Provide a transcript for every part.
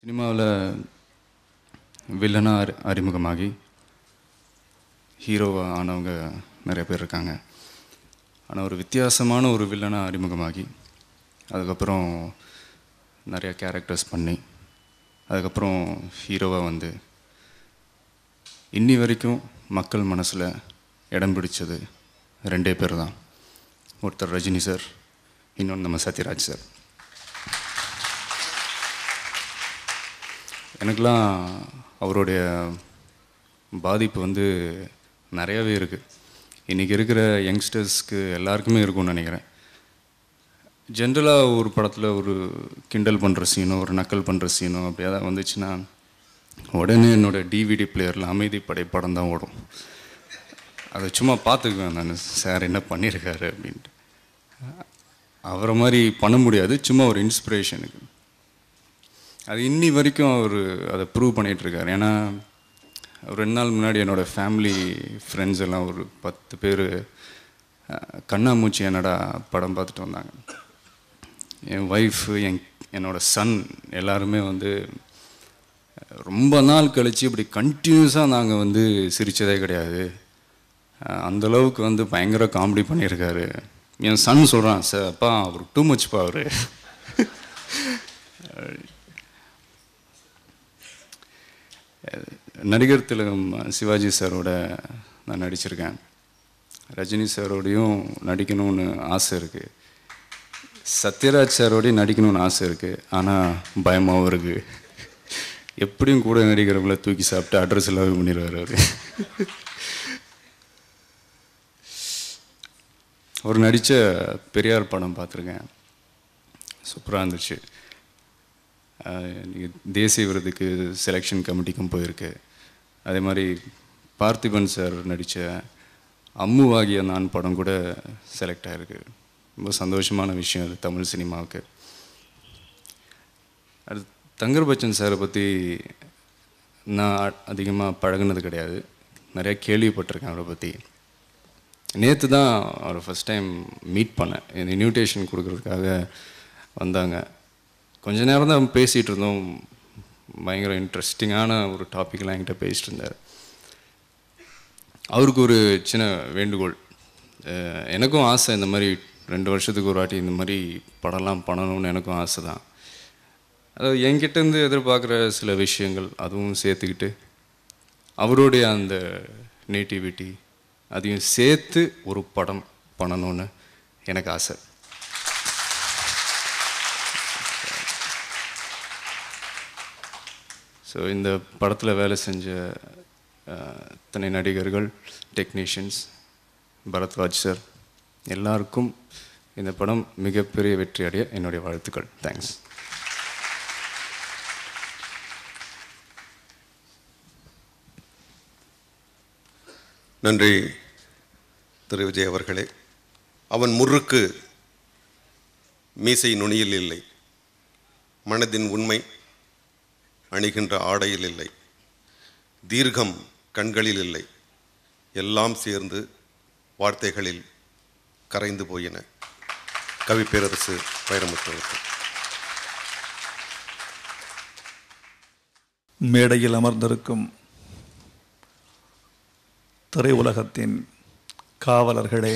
சினிமாவில் வில்லனாக அறி அறிமுகமாகி ஹீரோவாக ஆனவங்க நிறைய பேர் இருக்காங்க ஆனால் ஒரு வித்தியாசமான ஒரு வில்லனாக அறிமுகமாகி அதுக்கப்புறம் நிறைய கேரக்டர்ஸ் பண்ணி அதுக்கப்புறம் ஹீரோவாக வந்து இன்னி வரைக்கும் மக்கள் மனசில் இடம் பிடிச்சது ரெண்டே பேர் தான் ஒருத்தர் ரஜினி சார் இன்னொன்று நம்ம சத்யராஜ் சார் எனக்கெலாம் அவருடைய பாதிப்பு வந்து நிறையவே இருக்குது இன்றைக்கி இருக்கிற யங்ஸ்டர்ஸ்க்கு எல்லாருக்குமே இருக்கும்னு நினைக்கிறேன் ஜென்ரலாக ஒரு படத்தில் ஒரு கிண்டல் பண்ணுற சீனோ ஒரு நக்கல் பண்ணுற சீனோ அப்படி ஏதாவது வந்துச்சுன்னா உடனே என்னோடய டிவிடி பிளேயரில் அமைதிப்படை படம் தான் ஓடும் அதை சும்மா பார்த்துக்குவேன் நான் சார் என்ன பண்ணியிருக்காரு அப்படின்ட்டு அவரை மாதிரி பண்ண முடியாது சும்மா ஒரு இன்ஸ்பிரேஷனுக்கு அது இன்னி வரைக்கும் அவர் அதை ப்ரூவ் பண்ணிகிட்ருக்காரு ஏன்னா ஒரு ரெண்டு நாள் முன்னாடி என்னோடய ஃபேமிலி ஃப்ரெண்ட்ஸ் எல்லாம் ஒரு பத்து பேர் கண்ணாமூச்சி என்னடா படம் பார்த்துட்டு வந்தாங்க என் ஒய்ஃபு என் என்னோடய சன் எல்லாருமே வந்து ரொம்ப நாள் கழித்து இப்படி கண்டினியூஸாக நாங்கள் வந்து சிரித்ததே கிடையாது அந்த அளவுக்கு வந்து பயங்கர காமெடி பண்ணியிருக்காரு என் சன் சொல்கிறான் சார் அப்பா அவர் டூ மச்ப்பா அவர் நடிகர் திலகம் சிவாஜி சாரோட நான் நடிச்சிருக்கேன் ரஜினி சாரோடையும் நடிக்கணும்னு ஆசை இருக்குது சத்யராஜ் சாரோடையும் நடிக்கணும்னு ஆசை இருக்குது ஆனால் பயமாகவும் இருக்குது எப்படியும் கூட நடிக்கிறவங்கள தூக்கி சாப்பிட்டு அட்ரஸ் எல்லாம் பண்ணிடுவார் அவர் அவர் நடித்த பெரியார் படம் பார்த்துருக்கேன் சூப்பராக இருந்துச்சு தேசிய விருதுக்கு செலெக்ஷன் கமிட்டிக்கும் போயிருக்கு அதே மாதிரி பார்த்திபன் சார் நடித்த அம்முவாகிய நான் படம் கூட செலக்ட் ஆகிருக்கு ரொம்ப சந்தோஷமான விஷயம் அது தமிழ் சினிமாவுக்கு அது தங்கர் பச்சன் சாரை பற்றி நான் அதிகமாக பழகுனது கிடையாது நிறையா கேள்விப்பட்டிருக்கேன் அவரை பற்றி நேற்று தான் அவரை ஃபஸ்ட் டைம் மீட் பண்ணேன் இந்த இன்விடேஷன் கொடுக்குறதுக்காக வந்தாங்க கொஞ்ச நேரம் தான் பேசிகிட்டு இருந்தோம் பயங்கர இன்ட்ரெஸ்டிங்கான ஒரு டாப்பிக்லாம் என்கிட்ட பேசிட்டு இருந்தார் அவருக்கு ஒரு சின்ன வேண்டுகோள் எனக்கும் ஆசை இந்த மாதிரி ரெண்டு வருஷத்துக்கு ஒரு வாட்டி இந்த மாதிரி படம்லாம் பண்ணணும்னு எனக்கும் ஆசை தான் அதாவது என்கிட்டேருந்து எதிர்பார்க்குற சில விஷயங்கள் அதுவும் சேர்த்துக்கிட்டு அவருடைய அந்த நேட்டிவிட்டி அதையும் சேர்த்து ஒரு படம் பண்ணணும்னு எனக்கு ஆசை ஸோ இந்த படத்தில் வேலை செஞ்ச தனி நடிகர்கள் டெக்னீஷியன்ஸ் பரத்வாஜ் சார் எல்லாருக்கும் இந்த படம் மிகப்பெரிய வெற்றி அடைய என்னுடைய வாழ்த்துக்கள் தேங்க்ஸ் நன்றி திரு விஜய் அவர்களே அவன் முறுக்கு மீசை நுனியில் இல்லை மனதின் உண்மை அணிகின்ற ஆடையில் இல்லை தீர்க்கம் கண்களில் இல்லை எல்லாம் சேர்ந்து வார்த்தைகளில் கரைந்து போயின கவி பேரரசு வைரமுத்து மேடையில் அமர்ந்திருக்கும் திரையுலகத்தின் காவலர்களே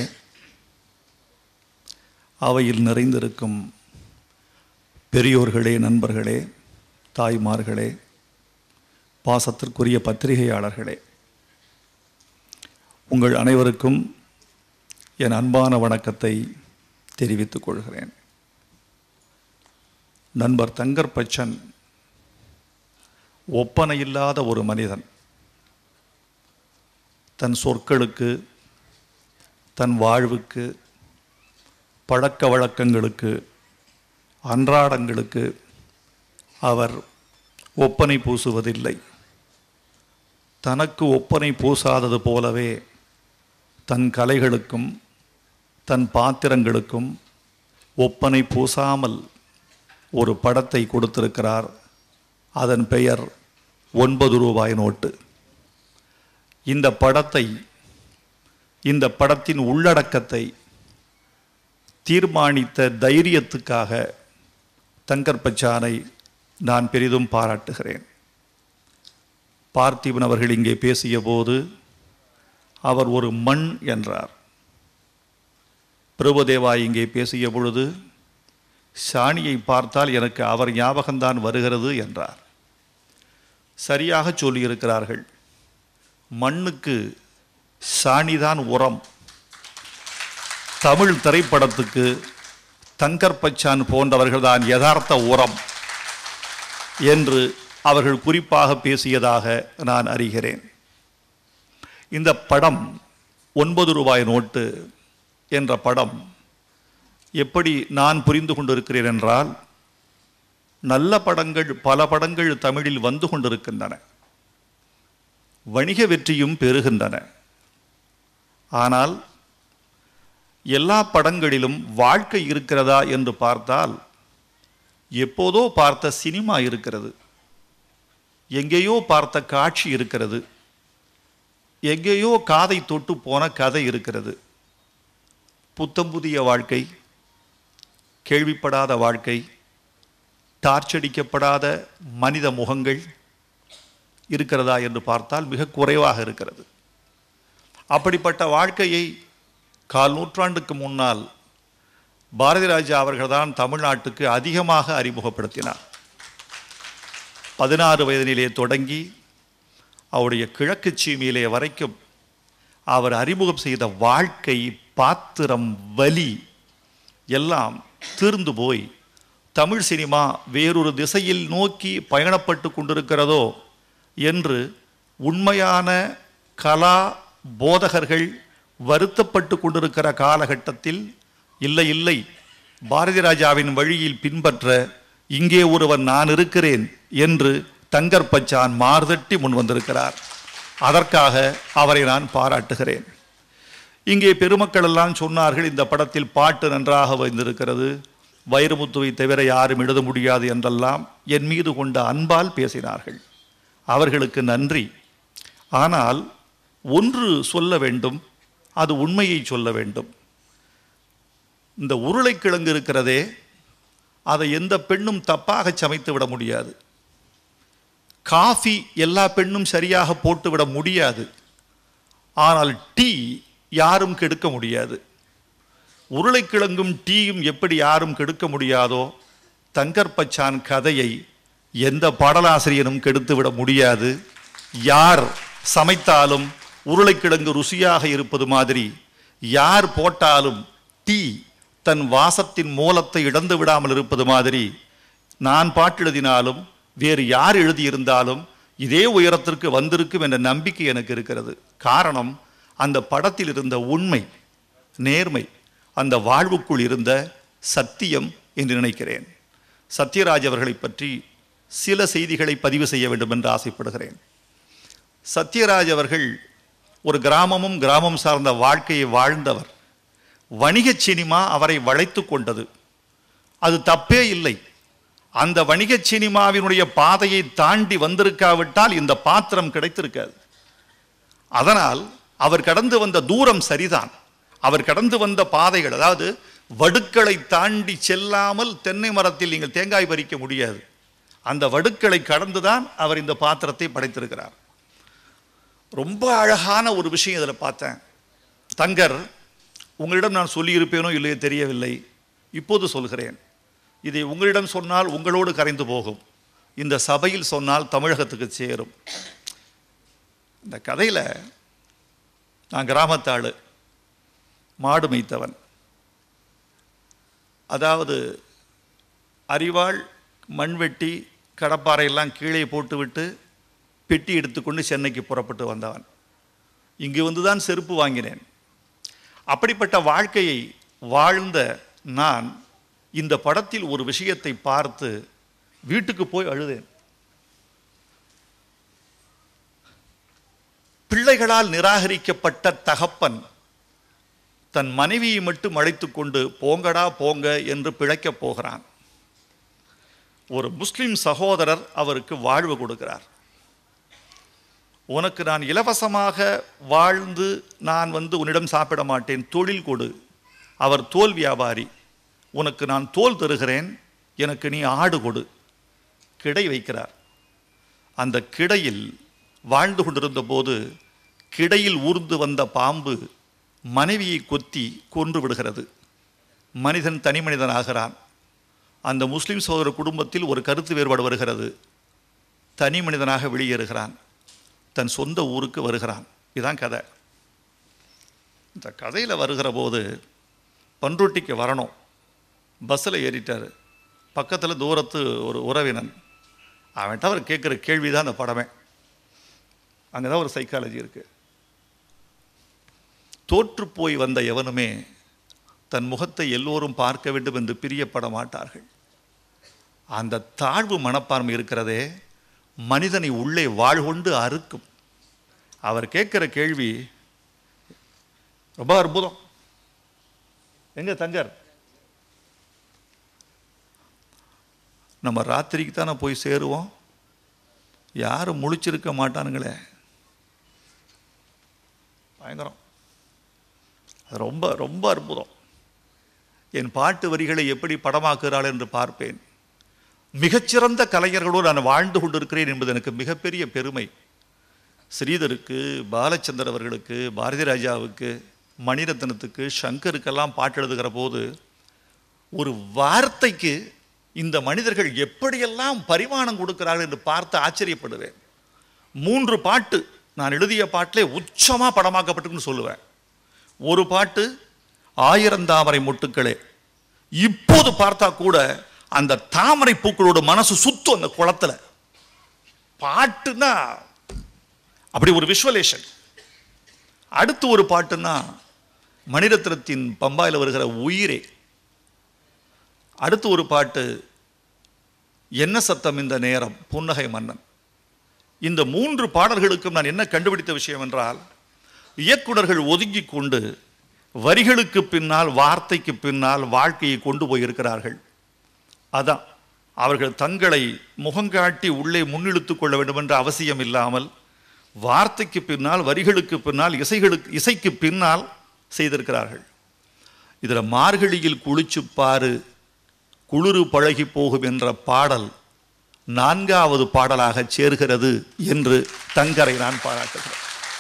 அவையில் நிறைந்திருக்கும் பெரியோர்களே நண்பர்களே தாய்மார்களே பாசத்திற்குரிய பத்திரிகையாளர்களே உங்கள் அனைவருக்கும் என் அன்பான வணக்கத்தை தெரிவித்துக் கொள்கிறேன் நண்பர் தங்கர் பச்சன் ஒப்பனையில்லாத ஒரு மனிதன் தன் சொற்களுக்கு தன் வாழ்வுக்கு பழக்க வழக்கங்களுக்கு அன்றாடங்களுக்கு அவர் ஒப்பனை பூசுவதில்லை தனக்கு ஒப்பனை பூசாதது போலவே தன் கலைகளுக்கும் தன் பாத்திரங்களுக்கும் ஒப்பனை பூசாமல் ஒரு படத்தை கொடுத்திருக்கிறார் அதன் பெயர் ஒன்பது ரூபாய் நோட்டு இந்த படத்தை இந்த படத்தின் உள்ளடக்கத்தை தீர்மானித்த தைரியத்துக்காக தங்கர் பச்சானை நான் பெரிதும் பாராட்டுகிறேன் பார்த்திபன் அவர்கள் இங்கே பேசிய போது அவர் ஒரு மண் என்றார் பிரபுதேவா இங்கே பேசிய பொழுது சாணியை பார்த்தால் எனக்கு அவர் ஞாபகம்தான் வருகிறது என்றார் சரியாக சொல்லியிருக்கிறார்கள் மண்ணுக்கு சாணிதான் உரம் தமிழ் திரைப்படத்துக்கு தங்கர் பச்சான் போன்றவர்கள் தான் யதார்த்த உரம் என்று அவர்கள் குறிப்பாக பேசியதாக நான் அறிகிறேன் இந்த படம் ஒன்பது ரூபாய் நோட்டு என்ற படம் எப்படி நான் புரிந்து கொண்டிருக்கிறேன் என்றால் நல்ல படங்கள் பல படங்கள் தமிழில் வந்து கொண்டிருக்கின்றன வணிக வெற்றியும் பெறுகின்றன ஆனால் எல்லா படங்களிலும் வாழ்க்கை இருக்கிறதா என்று பார்த்தால் எப்போதோ பார்த்த சினிமா இருக்கிறது எங்கேயோ பார்த்த காட்சி இருக்கிறது எங்கேயோ காதை தொட்டு போன கதை இருக்கிறது புத்தம் புதிய வாழ்க்கை கேள்விப்படாத வாழ்க்கை டார்ச்சடிக்கப்படாத மனித முகங்கள் இருக்கிறதா என்று பார்த்தால் மிக குறைவாக இருக்கிறது அப்படிப்பட்ட வாழ்க்கையை கால் நூற்றாண்டுக்கு முன்னால் பாரதி ராஜா அவர்கள்தான் தமிழ்நாட்டுக்கு அதிகமாக அறிமுகப்படுத்தினார் பதினாறு வயதினிலே தொடங்கி அவருடைய கிழக்கு சீமையிலே வரைக்கும் அவர் அறிமுகம் செய்த வாழ்க்கை பாத்திரம் வலி எல்லாம் தீர்ந்து போய் தமிழ் சினிமா வேறொரு திசையில் நோக்கி பயணப்பட்டு கொண்டிருக்கிறதோ என்று உண்மையான கலா போதகர்கள் வருத்தப்பட்டு கொண்டிருக்கிற காலகட்டத்தில் இல்லை இல்லை பாரதி ராஜாவின் வழியில் பின்பற்ற இங்கே ஒருவன் நான் இருக்கிறேன் என்று தங்கர் பச்சான் மார்தட்டி முன் வந்திருக்கிறார் அதற்காக அவரை நான் பாராட்டுகிறேன் இங்கே பெருமக்கள் எல்லாம் சொன்னார்கள் இந்த படத்தில் பாட்டு நன்றாக வந்திருக்கிறது வைரமுத்துவை தவிர யாரும் எழுத முடியாது என்றெல்லாம் என் மீது கொண்ட அன்பால் பேசினார்கள் அவர்களுக்கு நன்றி ஆனால் ஒன்று சொல்ல வேண்டும் அது உண்மையை சொல்ல வேண்டும் இந்த உருளைக்கிழங்கு இருக்கிறதே அதை எந்த பெண்ணும் தப்பாக சமைத்து விட முடியாது காஃபி எல்லா பெண்ணும் சரியாக போட்டு விட முடியாது ஆனால் டீ யாரும் கெடுக்க முடியாது உருளைக்கிழங்கும் டீயும் எப்படி யாரும் கெடுக்க முடியாதோ தங்கர் பச்சான் கதையை எந்த பாடலாசிரியரும் கெடுத்து விட முடியாது யார் சமைத்தாலும் உருளைக்கிழங்கு ருசியாக இருப்பது மாதிரி யார் போட்டாலும் டீ தன் வாசத்தின் மூலத்தை இழந்து விடாமல் இருப்பது மாதிரி நான் பாட்டெழுதினாலும் வேறு யார் எழுதியிருந்தாலும் இதே உயரத்திற்கு வந்திருக்கும் என்ற நம்பிக்கை எனக்கு இருக்கிறது காரணம் அந்த படத்தில் இருந்த உண்மை நேர்மை அந்த வாழ்வுக்குள் இருந்த சத்தியம் என்று நினைக்கிறேன் சத்யராஜ் அவர்களை பற்றி சில செய்திகளை பதிவு செய்ய வேண்டும் என்று ஆசைப்படுகிறேன் சத்யராஜ் அவர்கள் ஒரு கிராமமும் கிராமம் சார்ந்த வாழ்க்கையை வாழ்ந்தவர் வணிக சினிமா அவரை வளைத்து கொண்டது அது தப்பே இல்லை அந்த வணிக சினிமாவினுடைய பாதையை தாண்டி வந்திருக்காவிட்டால் இந்த பாத்திரம் கிடைத்திருக்காது அதனால் அவர் கடந்து வந்த தூரம் சரிதான் அவர் கடந்து வந்த பாதைகள் அதாவது வடுக்களை தாண்டி செல்லாமல் தென்னை மரத்தில் நீங்கள் தேங்காய் பறிக்க முடியாது அந்த வடுக்களை கடந்துதான் அவர் இந்த பாத்திரத்தை படைத்திருக்கிறார் ரொம்ப அழகான ஒரு விஷயம் இதில் பார்த்தேன் தங்கர் உங்களிடம் நான் சொல்லியிருப்பேனோ இல்லையோ தெரியவில்லை இப்போது சொல்கிறேன் இதை உங்களிடம் சொன்னால் உங்களோடு கரைந்து போகும் இந்த சபையில் சொன்னால் தமிழகத்துக்கு சேரும் இந்த கதையில் நான் கிராமத்தாள் மாடு மேய்த்தவன் அதாவது அரிவாள் மண்வெட்டி கடப்பாறையெல்லாம் கீழே போட்டுவிட்டு பெட்டி எடுத்துக்கொண்டு சென்னைக்கு புறப்பட்டு வந்தவன் இங்கு வந்து தான் செருப்பு வாங்கினேன் அப்படிப்பட்ட வாழ்க்கையை வாழ்ந்த நான் இந்த படத்தில் ஒரு விஷயத்தை பார்த்து வீட்டுக்கு போய் அழுதேன் பிள்ளைகளால் நிராகரிக்கப்பட்ட தகப்பன் தன் மனைவியை மட்டும் அழைத்து கொண்டு போங்கடா போங்க என்று பிழைக்கப் போகிறான் ஒரு முஸ்லிம் சகோதரர் அவருக்கு வாழ்வு கொடுக்கிறார் உனக்கு நான் இலவசமாக வாழ்ந்து நான் வந்து உன்னிடம் சாப்பிட மாட்டேன் தொழில் கொடு அவர் தோல் வியாபாரி உனக்கு நான் தோல் தருகிறேன் எனக்கு நீ ஆடு கொடு கிடை வைக்கிறார் அந்த கிடையில் வாழ்ந்து கொண்டிருந்த போது கிடையில் ஊர்ந்து வந்த பாம்பு மனைவியை கொத்தி கொன்று விடுகிறது மனிதன் தனி மனிதன் ஆகிறான் அந்த முஸ்லிம் சகோதர குடும்பத்தில் ஒரு கருத்து வேறுபாடு வருகிறது தனி மனிதனாக வெளியேறுகிறான் தன் சொந்த ஊருக்கு வருகிறான் இதுதான் கதை இந்த கதையில் வருகிற போது பன்ருட்டிக்கு வரணும் பஸ்ஸில் ஏறிட்டார் பக்கத்தில் தூரத்து ஒரு உறவினன் அவன்கிட்ட அவர் கேட்குற கேள்வி தான் அந்த படமே அங்கே தான் ஒரு சைக்காலஜி இருக்குது தோற்று போய் வந்த எவனுமே தன் முகத்தை எல்லோரும் பார்க்க வேண்டும் என்று பிரியப்பட மாட்டார்கள் அந்த தாழ்வு மனப்பான்மை இருக்கிறதே மனிதனை உள்ளே வாழ்கொண்டு அறுக்கும் அவர் கேட்குற கேள்வி ரொம்ப அற்புதம் எங்க தங்கர் நம்ம ராத்திரிக்கு தானே போய் சேருவோம் யாரும் முழிச்சிருக்க மாட்டானுங்களே பயங்கரம் அது ரொம்ப ரொம்ப அற்புதம் என் பாட்டு வரிகளை எப்படி படமாக்குகிறாள் என்று பார்ப்பேன் மிகச்சிறந்த கலைஞர்களோடு நான் வாழ்ந்து கொண்டிருக்கிறேன் என்பது எனக்கு மிகப்பெரிய பெருமை ஸ்ரீதருக்கு பாலச்சந்தர் அவர்களுக்கு பாரதி ராஜாவுக்கு மணிரத்னத்துக்கு சங்கருக்கெல்லாம் பாட்டு எழுதுகிற போது ஒரு வார்த்தைக்கு இந்த மனிதர்கள் எப்படியெல்லாம் பரிமாணம் கொடுக்கிறார்கள் என்று பார்த்து ஆச்சரியப்படுவேன் மூன்று பாட்டு நான் எழுதிய பாட்டிலே உச்சமாக படமாக்கப்பட்டிருக்குன்னு சொல்லுவேன் ஒரு பாட்டு ஆயிரம் தாமரை மொட்டுக்களே இப்போது பார்த்தா கூட அந்த தாமரை பூக்களோட மனசு சுத்தும் அந்த குளத்துல பாட்டுன்னா அப்படி ஒரு விஷுவலேஷன் அடுத்து ஒரு பாட்டுன்னா மணிரத்னத்தின் பம்பாயில் வருகிற உயிரே அடுத்து ஒரு பாட்டு என்ன சத்தம் இந்த நேரம் புன்னகை மன்னன் இந்த மூன்று பாடல்களுக்கும் நான் என்ன கண்டுபிடித்த விஷயம் என்றால் இயக்குனர்கள் ஒதுங்கி கொண்டு வரிகளுக்கு பின்னால் வார்த்தைக்கு பின்னால் வாழ்க்கையை கொண்டு போயிருக்கிறார்கள் அதான் அவர்கள் தங்களை முகங்காட்டி உள்ளே முன்னிழுத்துக் கொள்ள வேண்டும் என்ற அவசியம் இல்லாமல் வார்த்தைக்கு பின்னால் வரிகளுக்கு பின்னால் இசைகளுக்கு இசைக்கு பின்னால் செய்திருக்கிறார்கள் இதில் மார்கழியில் குளிச்சு பாரு குளிரு பழகி போகும் என்ற பாடல் நான்காவது பாடலாக சேர்கிறது என்று தங்கரை நான் பாராட்டுகிறேன்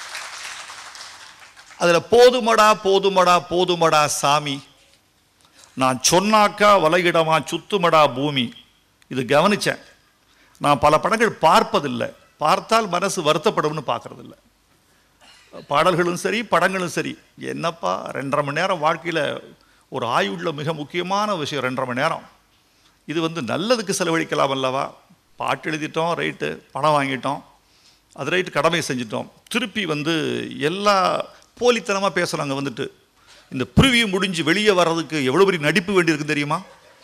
அதில் போதுமடா போதுமடா போதுமடா சாமி நான் சொன்னாக்கா வலையிடமா சுத்துமடா பூமி இது கவனிச்சேன் நான் பல படங்கள் பார்ப்பதில்லை பார்த்தால் மனசு வருத்தப்படும்னு பார்க்கறதில்ல பாடல்களும் சரி படங்களும் சரி என்னப்பா ரெண்டரை மணி நேரம் வாழ்க்கையில் ஒரு ஆயுள்ள மிக முக்கியமான விஷயம் ரெண்டரை மணி நேரம் இது வந்து நல்லதுக்கு செலவழிக்கலாம் அல்லவா பாட்டு எழுதிட்டோம் ரைட்டு பணம் வாங்கிட்டோம் அது ரைட்டு கடமை செஞ்சிட்டோம் திருப்பி வந்து எல்லா போலித்தனமாக பேசுகிறாங்க வந்துட்டு இந்த ப்ரிவியூ முடிஞ்சு வெளியே வர்றதுக்கு எவ்வளோ பெரிய நடிப்பு வேண்டியிருக்கு தெரியுமா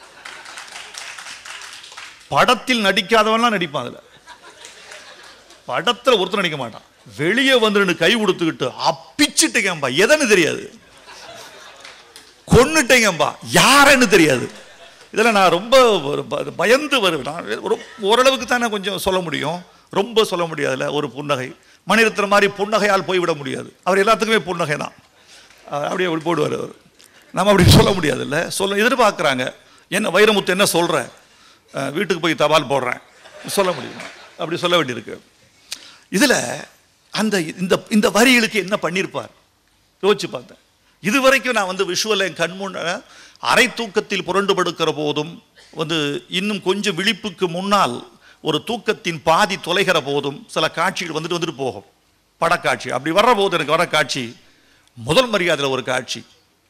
படத்தில் நடிக்காதவன்லாம் நடிப்பான் அதில் படத்தில் ஒருத்தர் நடிக்க மாட்டான் வெளியே வந்து ரெண்டு கை கொடுத்துக்கிட்டு அப்பிச்சுட்டேங்கப்பா எதன்னு தெரியாது கொன்னுட்டேங்கப்பா யாருன்னு தெரியாது இதில் நான் ரொம்ப ஒரு ப- பயந்து வருவேன் நான் ஒரு ஓரளவுக்கு தானே கொஞ்சம் சொல்ல முடியும் ரொம்ப சொல்ல முடியாதுல்ல ஒரு புன்னகை மணிரத்னம் மாதிரி புன்னகையால் போய்விட முடியாது அவர் எல்லாத்துக்குமே புன்னகை தான் அஹ் அப்படியே அப்படி போடுவார் அவர் நம்ம அப்படி சொல்ல முடியாதுல்ல சொல்ல எதிர்பார்க்குறாங்க என்ன வைரமுத்து என்ன சொல்கிற வீட்டுக்கு போய் தபால் போடுறேன் சொல்ல முடியும் அப்படி சொல்ல வேண்டியிருக்கு இதில் அந்த இந்த இந்த வரிகளுக்கு என்ன பண்ணியிருப்பார் யோசிச்சு பார்த்தேன் இதுவரைக்கும் நான் வந்து விஷுவல் என் கண் முன்ன அரை தூக்கத்தில் புரண்டு படுக்கிற போதும் வந்து இன்னும் கொஞ்சம் விழிப்புக்கு முன்னால் ஒரு தூக்கத்தின் பாதி தொலைகிற போதும் சில காட்சிகள் வந்துட்டு வந்துட்டு போகும் படக்காட்சி அப்படி வர்ற போது எனக்கு வர காட்சி முதல் மரியாதையில் ஒரு காட்சி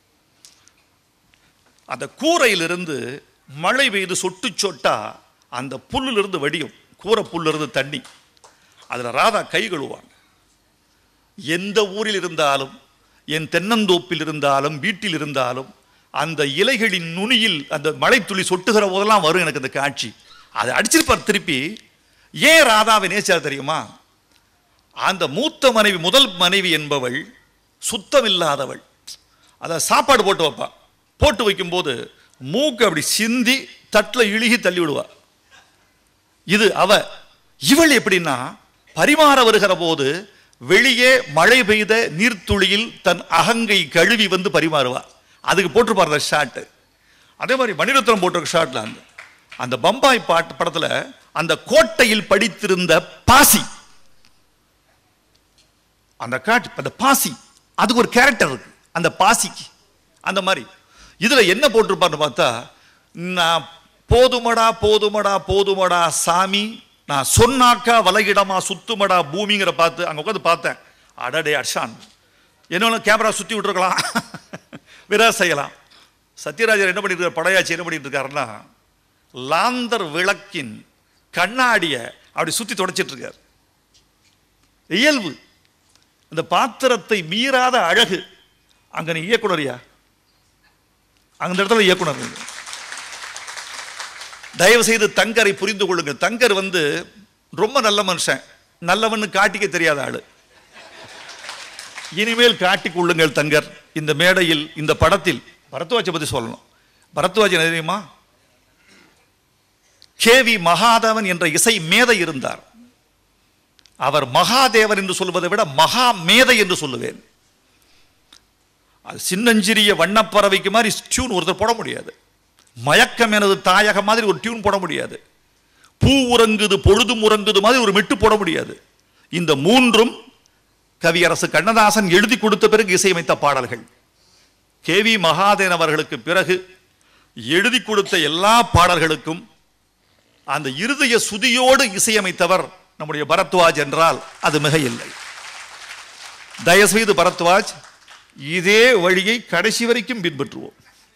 அந்த கூரையிலிருந்து மழை பெய்து சொட்டு சொட்டா அந்த புல்லிலிருந்து வடியும் கூரை புல்லிருந்து தண்ணி அதில் ராதா கை கழுவாங்க எந்த ஊரில் இருந்தாலும் என் தென்னந்தோப்பில் இருந்தாலும் வீட்டில் இருந்தாலும் அந்த இலைகளின் நுனியில் அந்த மழைத்துளி சொட்டுகிற போதெல்லாம் வரும் எனக்கு அந்த காட்சி அதை அடிச்சிருப்பார் திருப்பி ஏன் ராதாவை நேசிச்சார் தெரியுமா அந்த மூத்த மனைவி முதல் மனைவி என்பவள் சுத்தமில்லாதவள் அதை சாப்பாடு போட்டு வைப்பா போட்டு வைக்கும்போது மூக்கு அப்படி சிந்தி தட்டில் இழுகி தள்ளி விடுவா இது அவ இவள் எப்படின்னா பரிமாற வருகிற போது வெளியே மழை பெய்த நீர்த்துளியில் தன் அகங்கை கழுவி வந்து பரிமாறுவா அதுக்கு போட்டிருப்பார் அந்த ஷாட்டு அதே மாதிரி மணிரத்னம் போட்டிருக்க ஷாட்ல அந்த அந்த பம்பாய் பாட்டு படத்துல அந்த கோட்டையில் படித்திருந்த பாசி அந்த காட்டு அந்த பாசி அதுக்கு ஒரு கேரக்டர் இருக்கு அந்த பாசிக்கு அந்த மாதிரி இதுல என்ன போட்டிருப்பான்னு பார்த்தா நான் போதுமடா போதுமடா போதுமடா சாமி நான் சொன்னாக்கா வலகிடமா சுத்துமடா பூமிங்கிற பார்த்து அங்க உட்காந்து பார்த்தேன் அடடே அர்ஷான் என்ன கேமரா சுத்தி விட்டுருக்கலாம் வேற செய்யலாம் சத்யராஜர் என்ன பண்ணிட்டு இருக்காரு படையாச்சி என்ன பண்ணிட்டு இருக்காருன்னா லாந்தர் விளக்கின் கண்ணாடிய அப்படி சுத்தி தொடச்சிட்டு இருக்காரு இயல்பு இந்த பாத்திரத்தை மீறாத அழகு அங்க நீ இயக்குனரியா அந்த இடத்துல இயக்குனர் நீங்க. தயவு செய்து தங்கரை புரிந்து கொள்ளுங்கள் தங்கர் வந்து ரொம்ப நல்ல மனுஷன் நல்லவன்னு காட்டிக்க தெரியாத ஆளு இனிமேல் காட்டிக் கொள்ளுங்கள் தங்கர் இந்த மேடையில் இந்த படத்தில் பரத்வாஜை பத்தி சொல்லணும் பரத்வாஜ் என்ன தெரியுமா கேவி மகாதேவன் என்ற இசை மேதை இருந்தார் அவர் மகாதேவர் என்று சொல்வதை விட மகா மேதை என்று சொல்லுவேன் அது சின்னஞ்சிறிய வண்ணப்பறவைக்கு மாதிரி டியூன் ஒருத்தர் போட முடியாது மயக்கம் எனது தாயகம் மாதிரி ஒரு டியூன் போட முடியாது பூ உறங்குது பொழுதும் உறங்குது மாதிரி ஒரு மெட்டு போட முடியாது இந்த மூன்றும் கவியரசு கண்ணதாசன் எழுதி கொடுத்த பிறகு இசையமைத்த பாடல்கள் கேவி மகாதேவன் அவர்களுக்கு பிறகு எழுதி கொடுத்த எல்லா பாடல்களுக்கும் அந்த இருதய சுதியோடு இசையமைத்தவர் நம்முடைய பரத்வாஜ் என்றால் அது மிக இல்லை தயவுசெய்து பரத்வாஜ் இதே வழியை கடைசி வரைக்கும் பின்பற்றுவோம்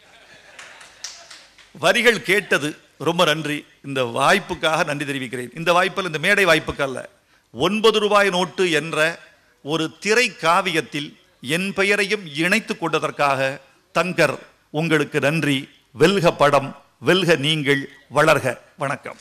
வரிகள் கேட்டது ரொம்ப நன்றி இந்த வாய்ப்புக்காக நன்றி தெரிவிக்கிறேன் இந்த வாய்ப்பில் இந்த மேடை வாய்ப்புக்கு அல்ல ஒன்பது ரூபாய் நோட்டு என்ற ஒரு திரை காவியத்தில் என் பெயரையும் இணைத்துக் கொண்டதற்காக தங்கர் உங்களுக்கு நன்றி வெல்க படம் வெல்க நீங்கள் வளர்க வணக்கம்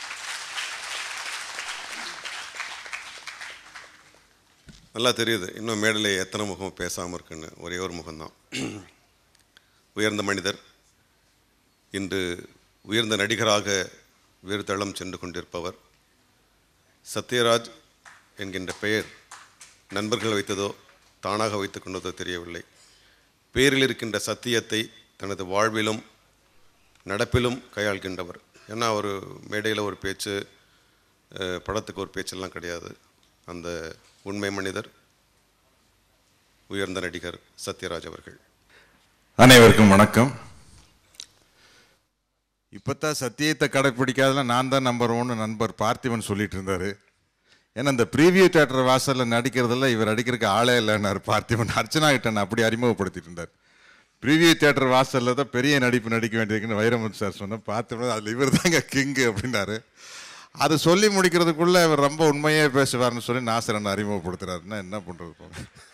நல்லா தெரியுது இன்னும் மேடையில் எத்தனை முகம் பேசாமல் இருக்குன்னு ஒரே ஒரு முகம்தான் உயர்ந்த மனிதர் இன்று உயர்ந்த நடிகராக வேறு தளம் சென்று கொண்டிருப்பவர் சத்யராஜ் என்கின்ற பெயர் நண்பர்கள் வைத்ததோ தானாக வைத்துக் கொண்டதோ தெரியவில்லை பேரில் இருக்கின்ற சத்தியத்தை தனது வாழ்விலும் நடப்பிலும் கையாள்கின்றவர் ஏன்னா ஒரு மேடையில் ஒரு பேச்சு அஹ், படத்துக்கு ஒரு பேச்செல்லாம் கிடையாது அந்த உண்மை மனிதர் உயர்ந்த நடிகர் சத்யராஜ் அவர்கள் அனைவருக்கும் வணக்கம் இப்போத்தான் சத்தியத்தை கடைப்பிடிக்காதெல்லாம் நான் தான் நம்பர் ஒன்று நண்பர் பார்த்திபன் சொல்லிட்டு இருந்தாரு ஏன்னா இந்த ப்ரீவியூ தேட்டர் வாசலில் நடிக்கிறதுல இவர் அடிக்கிறதுக்கு ஆளே இல்லைன்னாரு பார்த்திபன் அர்ச்சனா கிட்ட நான் அப்படி அறிமுகப்படுத்திட்டு இருந்தார் ப்ரீவியூ தேட்டர் வாசலில் தான் பெரிய நடிப்பு நடிக்க வேண்டியதுக்குன்னு வைரமுத்து சார் சொன்னேன் பார்த்திபன் அதில் இவர் தாங்க கிங்கு அப்படின்னாரு அது சொல்லி முடிக்கிறதுக்குள்ள இவர் ரொம்ப உண்மையே பேசுவார்னு சொல்லி நாசரன் அறிமுகப்படுத்துறாருன்னா என்ன பண்ணுறது